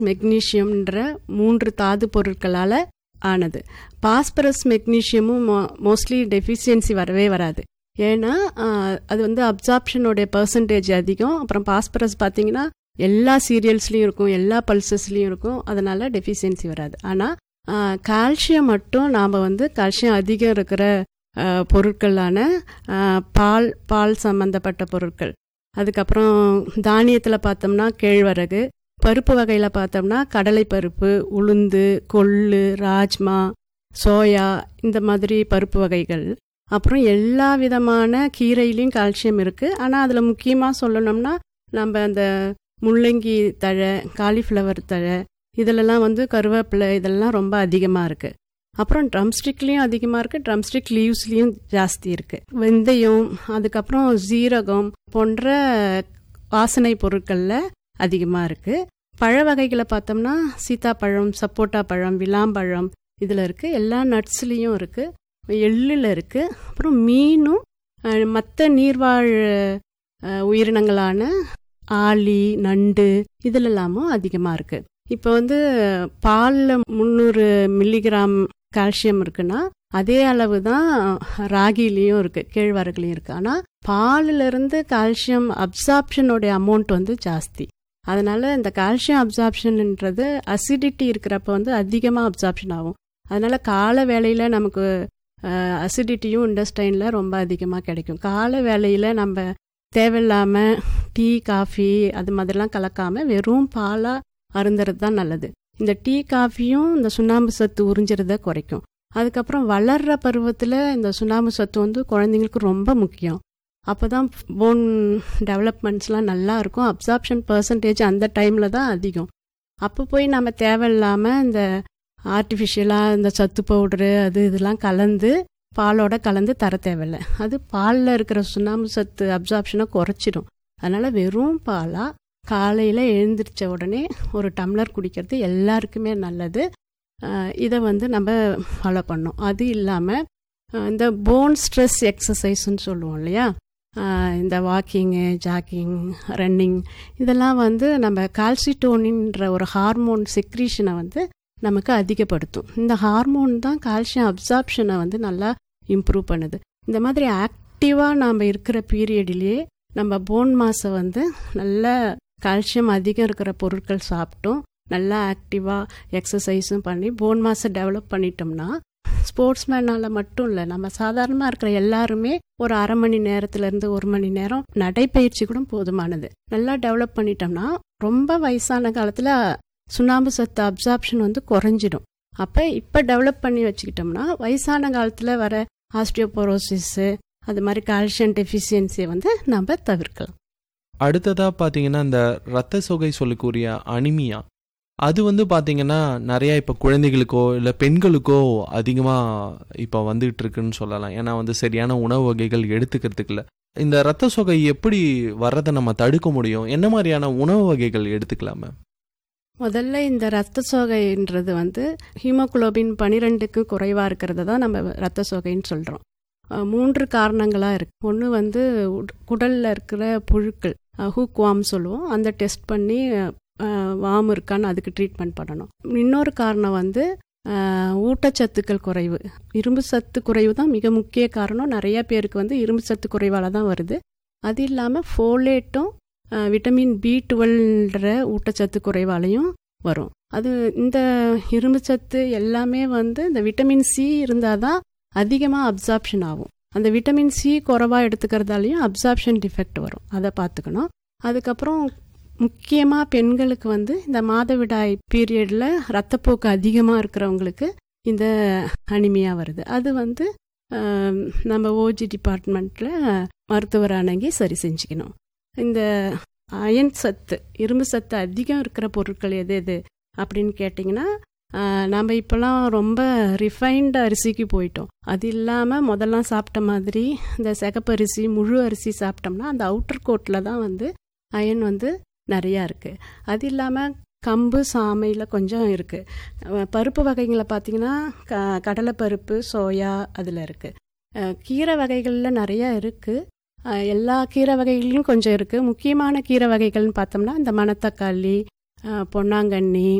மெக்னீஷியம்ன்ற மூன்று தாது பொருட்களால் ஆனது பாஸ்பரஸ் மெக்னீஷியமும் மோஸ்ட்லி டெஃபிஷியன்சி வரவே வராது ஏன்னா ஆஹ், அது வந்து அப்சார்ப்ஷனோடைய பர்சன்டேஜ் அதிகம் அப்புறம் பாஸ்பரஸ் பார்த்தீங்கன்னா எல்லா சீரியல்ஸ்லேயும் இருக்கும் எல்லா பல்சஸ்லேயும் இருக்கும் அதனால டெஃபிஷியன்சி வராது ஆனால் கால்சியம் மட்டும் நாம் வந்து கால்சியம் அதிகம் இருக்கிற ஆஹ், பொருட்களான ஆஹ், பால் பால் சம்பந்தப்பட்ட பொருட்கள் அதுக்கப்புறம் தானியத்தில் பார்த்தோம்னா கேழ்வரகு பருப்பு வகையில் பார்த்தோம்னா கடலை பருப்பு உளுந்து கொள்ளு ராஜ்மா சோயா இந்த மாதிரி பருப்பு வகைகள் அப்புறம் எல்லா விதமான கீரையிலையும் கால்சியம் இருக்குது ஆனால் அதில் முக்கியமாக சொல்லணும்னா நம்ம அந்த முள்ளங்கி தழை காலிஃப்ளவர் தழை இதிலெல்லாம் வந்து கருவேப்பிலை இதெல்லாம் ரொம்ப அதிகமாக இருக்குது அப்புறம் ட்ரம்ஸ்டிக்லேயும் அதிகமாக இருக்குது ட்ரம்ஸ்டிக் லீவ்ஸ்லேயும் ஜாஸ்தி இருக்குது வெந்தயம் அதுக்கப்புறம் ஜீரகம் போன்ற வாசனை பொருட்களில் அதிகமாக இருக்குது பழ வகைகளை பார்த்தோம்னா சீத்தாப்பழம் சப்போட்டா பழம் விளாம்பழம் இதில் இருக்குது எல்லா நட்ஸ்லேயும் இருக்குது எள்ளில் இருக்குது அப்புறம் மீனும் மற்ற நீர்வாழ் அஹ், உயிரினங்களான ஆளி நண்டு இதிலெல்லாமும் அதிகமாக இருக்குது இப்போ வந்து பாலில் முந்நூறு மில்லிகிராம் கால்சியம் இருக்குன்னா அதே அளவு தான் ராகிலையும் இருக்குது கேழ்வரகுலையும் இருக்குது ஆனால் பாலிலிருந்து கால்சியம் அப்சார்ப்ஷனோடைய அமௌண்ட் வந்து ஜாஸ்தி அதனால இந்த கால்சியம் அப்சார்ப்ஷன்ன்றது அசிடிட்டி இருக்கிறப்ப வந்து அதிகமாக அப்சார்ப்ஷன் ஆகும் அதனால கால வேளையில் நமக்கு அசிடிட்டியும் இண்டஸ்டைனில் ரொம்ப அதிகமாக கிடைக்கும் கால வேளையில் நம்ம தேவையில்லாமல் டீ காஃபி அது மாதிரிலாம் கலக்காமல் வெறும் பாலாக அருந்துறது தான் நல்லது இந்த டீ காஃபியும் இந்த சுண்ணாம்பு சத்து உறிஞ்சிறத குறைக்கும் அதுக்கப்புறம் வளர்ற பருவத்தில் இந்த சுண்ணாம்பு சத்து வந்து குழந்தைங்களுக்கு ரொம்ப முக்கியம் அப்போ தான் போன் டெவலப்மெண்ட்ஸ்லாம் நல்லா இருக்கும் அப்சார்ப்ஷன் பர்சன்டேஜ் அந்த டைமில் தான் அதிகம் அப்போ போய் நம்ம தேவையில்லாமல் இந்த ஆர்டிஃபிஷியலாக இந்த சத்து பவுடரு அது இதெல்லாம் கலந்து பாலோட கலந்து தர தேவையில்ல அது பாலில் இருக்கிற சுண்ணாம்பு சத்து அப்சார்ப்ஷனை குறைச்சிடும் அதனால் வெறும் பாலாக காலையில் எழுந்திரிச்ச உடனே ஒரு டம்ளர் குடிக்கிறது எல்லாருக்குமே நல்லது அஹ் இதை வந்து நம்ம ஃபாலோ பண்ணோம் அது இல்லாமல் இந்த போன் ஸ்ட்ரெஸ் எக்ஸசைஸ்ன்னு சொல்லுவோம் இல்லையா அஹ் இந்த வாக்கிங்கு ஜாக்கிங் ரன்னிங் இதெல்லாம் வந்து நம்ம கால்சிட்டோனின்ற ஒரு ஹார்மோன் செக்ரீஷனை வந்து நமக்கு அதிகப்படுத்தும் இந்த ஹார்மோன் தான் கால்சியம் அப்சார்ப்ஷனை வந்து நல்லா இம்ப்ரூவ் பண்ணுது இந்த மாதிரி ஆக்டிவாக நாம் இருக்கிற பீரியட்லேயே நம்ம போன் மாஸை வந்து நல்ல கால்சியம் அதிகம் இருக்கிற பொருட்கள் சாப்பிட்டோம் நல்லா ஆக்டிவாக எக்ஸசைஸும் பண்ணி போன் மாஸை டெவலப் பண்ணிட்டோம்னா ஸ்போர்ட்ஸ்மேனால் மட்டும் இல்லை நம்ம சாதாரணமாக இருக்கிற எல்லாருமே ஒரு அரை மணி நேரத்துலேருந்து ஒரு மணி நேரம் நடைப்பயிற்சி கூட போதுமானது நல்லா டெவலப் பண்ணிட்டோம்னா ரொம்ப வயசான காலத்தில் சுண்ணாம்பு சத்து அப்சார்ப்ஷன் வந்து குறைஞ்சிடும் அப்போ இப்போ டெவலப் பண்ணி வச்சுக்கிட்டோம்னா வயசான காலத்தில் வர ஆஸ்டியோபோரோசிஸு அது மாதிரி கால்சியம் டெஃபிஷியன்சியை வந்து நம்ம தவிர்க்கலாம் அடுத்ததா பாத்தீங்கன்னா இந்த ரத்த சொகை சொல்லக்கூடிய அனிமியா அது வந்து பாத்தீங்கன்னா நிறைய இப்ப குழந்தைகளுக்கோ இல்ல பெண்களுக்கோ அதிகமா இப்ப வந்துகிட்டு இருக்குன்னு சொல்லலாம் ஏன்னா வந்து சரியான உணவு வகைகள் எடுத்துக்கிறதுக்கு இல்ல இந்த ரத்த சொகை எப்படி வர்றதை நம்ம தடுக்க முடியும் என்ன மாதிரியான உணவு வகைகள் எடுத்துக்கலாம முதல்ல இந்த ரத்த சோகைன்றது வந்து ஹீமோகுளோபின் பனிரெண்டுக்கு குறைவாக இருக்கிறத தான் நம்ம ரத்த சோகைன்னு சொல்கிறோம் மூன்று காரணங்களாக இருக்கு ஒன்று வந்து உட்- குடல்ல இருக்கிற புழுக்கள் ஹூக் வாம் சொல்லுவோம் அந்த டெஸ்ட் பண்ணி அஹ், வாம் இருக்கான்னு அதுக்கு ட்ரீட்மெண்ட் பண்ணணும் இன்னொரு காரணம் வந்து அஹ், ஊட்டச்சத்துக்கள் குறைவு இரும்பு சத்து குறைவு தான் மிக முக்கிய காரணம் நிறைய பேருக்கு வந்து இரும்பு சத்து குறைவால தான் வருது அது இல்லாமல் ஃபோலேட்டும் விட்டமின் பி டுவெல்ன்ற ஊட்டச்சத்து குறைவாலையும் வரும் அது இந்த இரும்பு சத்து எல்லாமே வந்து இந்த விட்டமின் சி இருந்தால் தான் அதிகமாக அப்சார்ப்ஷன் ஆகும் அந்த விட்டமின் சி குறைவாக எடுத்துக்கிறதாலையும் அப்சார்ப்ஷன் டிஃபெக்ட் வரும் அதை பார்த்துக்கணும் அதுக்கப்புறம் முக்கியமாக பெண்களுக்கு வந்து இந்த மாதவிடாய் பீரியடில் ரத்தப்போக்கு அதிகமாக இருக்கிறவங்களுக்கு இந்த அனிமியா வருது அது வந்து ஆம், நம்ம ஓஜி டிபார்ட்மெண்ட்டில் மருத்துவர் அணுகி சரி செஞ்சுக்கணும் இந்த அயன் சத்து இரும்பு சத்து அதிகம் இருக்கிற பொருட்கள் எது எது அப்படின்னு கேட்டிங்கன்னா ஆஹ், நம்ம இப்போலாம் ரொம்ப ரிஃபைன்டு அரிசிக்கு போயிட்டோம் அது இல்லாமல் முதல்லாம் சாப்பிட்ட மாதிரி இந்த சிகப்பரிசி முழு அரிசி சாப்பிட்டோம்னா அந்த அவுட்டர் கோட்டில் தான் வந்து அயன் வந்து நிறையா இருக்குது அது இல்லாமல் கம்பு சாமையில் கொஞ்சம் இருக்குது பருப்பு வகைகளை பார்த்தீங்கன்னா க கடலைப்பருப்பு சோயா அதில் இருக்குது கீரை வகைகளில் நிறையா இருக்குது எல்லா கீரை வகைகள்லையும் கொஞ்சம் இருக்குது முக்கியமான கீரை வகைகள்னு பார்த்தோம்னா இந்த மணத்தக்காளி பொன்னாங்கண்ணி